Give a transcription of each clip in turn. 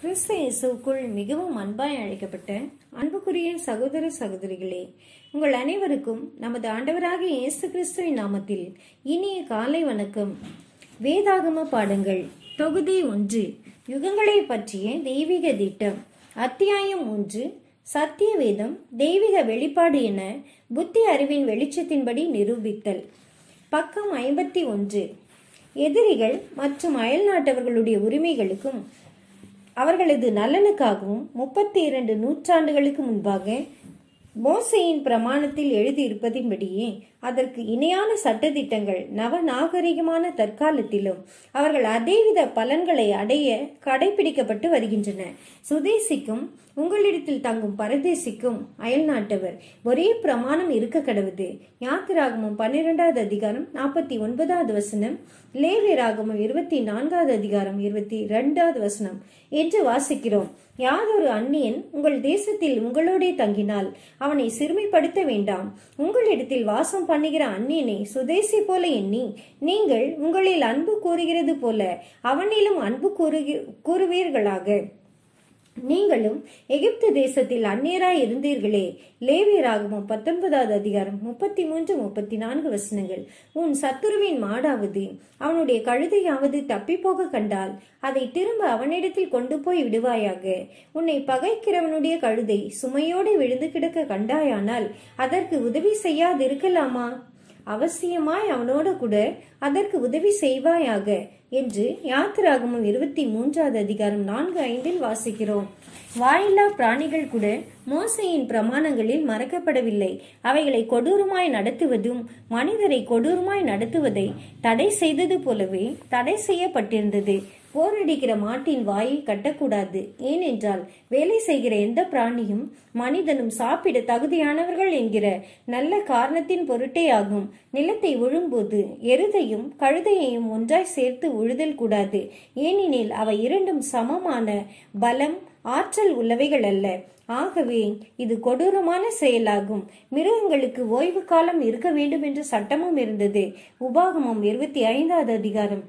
கிறிஸ்து இயேசுவுக்குள் மிகவும் அன்பாய் அழைக்கப்பட்ட அன்புக்குரிய சகோதர சகோதரிகளே உங்கள் அனைவருக்கும் நமது ஆண்டவராகிய இயேசு கிறிஸ்துவின் நாமத்தில் இனிய காலை வணக்கம் வேதாகம பாடங்கள் தொகுதி ஒன்று யுகங்களை பற்றிய தெய்வீக திட்டம் அத்தியாயம் ஒன்று சத்திய வேதம் தெய்வீக வெளிப்பாடு என புத்தி அறிவின் வெளிச்சத்தின்படி நிரூபித்தல் பக்கம் ஐம்பத்தி ஒன்று எதிரிகள் மற்றும் அயல்நாட்டவர்களுடைய உரிமைகளுக்கும் அவர்களது நலனுக்காகவும் முப்பத்தி இரண்டு நூற்றாண்டுகளுக்கு முன்பாக மோசையின் பிரமாணத்தில் எழுதியிருப்பதின்படியே அதற்கு இணையான சட்டதிட்டங்கள் நவ நாகரிகமான தற்காலத்திலும் அவர்கள் அதேவித பலன்களை அடைய கடைபிடிக்கப்பட்டு வருகின்றன சுதேசிக்கும் உங்களிடத்தில் தங்கும் பரதேசிக்கும் அயல்நாட்டவர் ஒரே பிரமாணம் இருக்க கடவுது யாத்திராகமும் பன்னிரெண்டாவது அதிகாரம் நாற்பத்தி ஒன்பதாவது வசனம் லேவியராகமும் இருபத்தி நான்காவது அதிகாரம் இருபத்தி இரண்டாவது வசனம் என்று வாசிக்கிறோம் யாதொரு அந்நியன் உங்கள் தேசத்தில் உங்களோடே தங்கினால் அவனை சிறுமைப்படுத்த வேண்டாம் உங்களிடத்தில் வாசம் பண்ணுகிற அந்நியனை சுதேசி போல எண்ணி நீங்கள் உங்களில் அன்பு கூறுகிறது போல அவனிலும் அன்பு கூறுகி கூறுவீர்களாக நீங்களும் எகிப்து தேசத்தில் அந்நியராய் இருந்தீர்களே லேவியராகவும் பத்தொன்பதாவது அதிகாரம் முப்பத்தி மூன்று முப்பத்தி நான்கு வசனங்கள் உன் சத்துருவின் மாடாவது அவனுடைய கழுதையாவது தப்பி போக கண்டால் அதை திரும்ப அவனிடத்தில் கொண்டு போய் விடுவாயாக உன்னை பகைக்கிறவனுடைய கழுதை சுமையோடு விழுந்து கிடக்க கண்டாயானால் அதற்கு உதவி செய்யாதிருக்கலாமா அவசியமாய் அவனோடு கூட அதற்கு உதவி செய்வாயாக என்று யாத்திராகமும் இருபத்தி மூன்றாவது அதிகாரம் நான்கு ஐந்தில் வாசிக்கிறோம் வாயில்லா பிராணிகள் கூட மோசையின் பிரமாணங்களில் மறக்கப்படவில்லை அவைகளை கொடூரமாய் நடத்துவதும் மனிதரை கொடூரமாய் நடத்துவதை தடை செய்தது போலவே தடை செய்யப்பட்டிருந்தது போரடிக்கிற மாட்டின் வாயை கட்டக்கூடாது ஏனென்றால் வேலை செய்கிற எந்த பிராணியும் மனிதனும் சாப்பிட தகுதியானவர்கள் என்கிற நல்ல காரணத்தின் பொருட்டே ஆகும் நிலத்தை உழும்போது எருதையும் கழுதையையும் ஒன்றாய் சேர்த்து உழுதல் கூடாது ஏனெனில் அவை இரண்டும் சமமான பலம் ஆற்றல் உள்ளவைகள் அல்ல ஆகவே இது கொடூரமான செயலாகும் மிருகங்களுக்கு ஓய்வு காலம் இருக்க வேண்டும் என்ற சட்டமும் இருந்தது உபாகமம் இருபத்தி ஐந்தாவது அதிகாரம்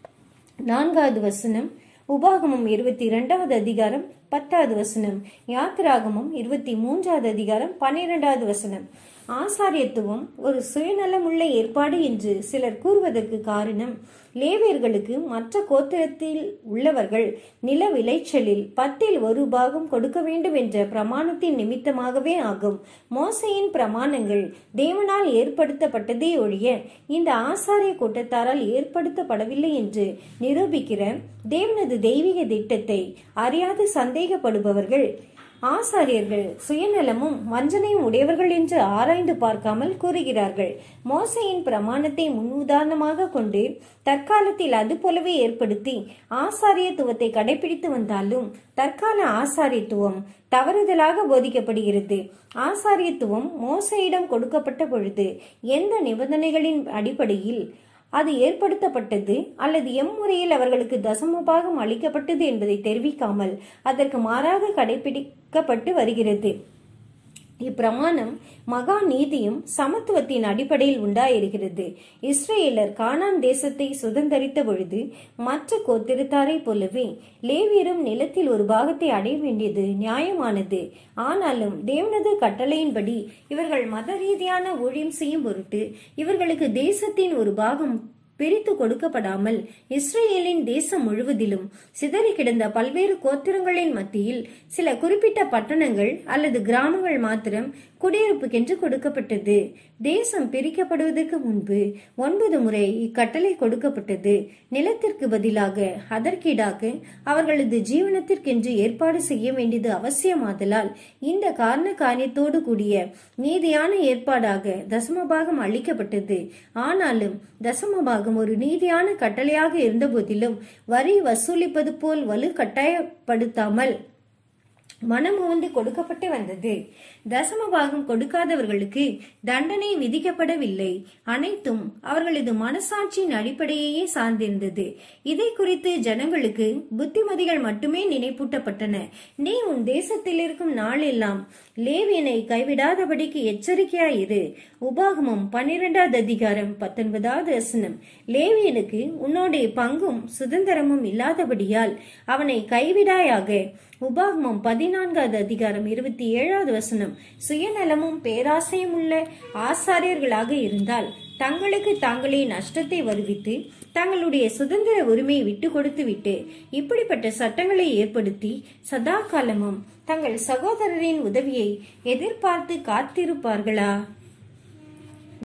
நான்காவது வசனம் உபாகமம் இருபத்தி இரண்டாவது அதிகாரம் பத்தாவது வசனம் யாத்திராகமம் இருபத்தி மூன்றாவது அதிகாரம் பன்னிரெண்டாவது வசனம் ஆசாரியத்துவம் ஒரு சுயநலமுள்ள ஏற்பாடு என்று சிலர் கூறுவதற்கு காரணம் லேவியர்களுக்கு மற்ற கோத்திரத்தில் உள்ளவர்கள் நில விளைச்சலில் பத்தில் ஒரு பாகம் கொடுக்க வேண்டும் என்ற பிரமாணத்தின் நிமித்தமாகவே ஆகும் மோசையின் பிரமாணங்கள் தேவனால் ஏற்படுத்தப்பட்டதே ஒழிய இந்த ஆசாரிய கூட்டத்தாரால் ஏற்படுத்தப்படவில்லை என்று நிரூபிக்கிற தேவனது தெய்வீக திட்டத்தை அறியாது சந்தேகப்படுபவர்கள் ஆசாரியர்கள் சுயநலமும் வஞ்சனையும் உடையவர்கள் என்று ஆராய்ந்து பார்க்காமல் கூறுகிறார்கள் மோசையின் பிரமாணத்தை முன்னுதாரணமாக கொண்டு தற்காலத்தில் அது போலவே ஏற்படுத்தி ஆசாரியத்துவத்தை கடைபிடித்து வந்தாலும் தற்கால ஆசாரியத்துவம் தவறுதலாக போதிக்கப்படுகிறது ஆசாரியத்துவம் மோசையிடம் கொடுக்கப்பட்ட பொழுது எந்த நிபந்தனைகளின் அடிப்படையில் அது ஏற்படுத்தப்பட்டது அல்லது எம்முறையில் அவர்களுக்கு தசமபாகம் அளிக்கப்பட்டது என்பதை தெரிவிக்காமல் அதற்கு மாறாக கடைபிடிக்கப்பட்டு வருகிறது இப்பிரமாணம் மகா நீதியும் சமத்துவத்தின் அடிப்படையில் உண்டாயிருக்கிறது இஸ்ரேலர் கானான் தேசத்தை சுதந்திரித்த பொழுது மற்ற கோத்திரத்தாரை போலவே லேவியரும் நிலத்தில் ஒரு பாகத்தை அடைய வேண்டியது நியாயமானது ஆனாலும் தேவனது கட்டளையின்படி இவர்கள் மத ரீதியான ஊழியம் செய்யும் பொருட்டு இவர்களுக்கு தேசத்தின் ஒரு பாகம் பிரித்து கொடுக்கப்படாமல் இஸ்ரேலின் தேசம் முழுவதிலும் சிதறி கிடந்த பல்வேறு கோத்திரங்களின் மத்தியில் சில குறிப்பிட்ட பட்டணங்கள் அல்லது கிராமங்கள் மாத்திரம் குடியிருப்புக்கென்று கொடுக்கப்பட்டது தேசம் பிரிக்கப்படுவதற்கு முன்பு ஒன்பது முறை இக்கட்டளை கொடுக்கப்பட்டது நிலத்திற்கு பதிலாக அதற்கீடாக அவர்களது ஜீவனத்திற்கென்று ஏற்பாடு செய்ய வேண்டியது அவசியமாதலால் இந்த காரண காரியத்தோடு கூடிய நீதியான ஏற்பாடாக தசமபாகம் அளிக்கப்பட்டது ஆனாலும் தசமபாகம் ஒரு நீதியான கட்டளையாக இருந்த போதிலும் வரி வசூலிப்பது போல் வலு கட்டாயப்படுத்தாமல் மனம் உவந்து கொடுக்கப்பட்டு வந்தது தசமபாகம் கொடுக்காதவர்களுக்கு தண்டனை விதிக்கப்படவில்லை அனைத்தும் அவர்களது மனசாட்சியின் அடிப்படையே சார்ந்திருந்தது இதை குறித்து ஜனங்களுக்கு புத்திமதிகள் மட்டுமே நினைப்பூட்டப்பட்டன நீ உன் தேசத்தில் இருக்கும் நாளெல்லாம் லேவியனை கைவிடாதபடிக்கு எச்சரிக்கையாயிரு உபாகமம் பன்னிரெண்டாவது அதிகாரம் பத்தொன்பதாவது வசனம் லேவியனுக்கு உன்னோடைய பங்கும் சுதந்திரமும் இல்லாதபடியால் அவனை கைவிடாயாக உபாகமம் பதினான்காவது அதிகாரம் இருபத்தி ஏழாவது வசனம் சுயநலமும் பேராசையும் உள்ள ஆசாரியர்களாக இருந்தால் தங்களுக்கு தாங்களே நஷ்டத்தை வருவித்து தங்களுடைய சுதந்திர உரிமையை விட்டு கொடுத்து விட்டு இப்படிப்பட்ட சட்டங்களை ஏற்படுத்தி சதா காலமும் தங்கள் சகோதரரின் உதவியை எதிர்பார்த்து காத்திருப்பார்களா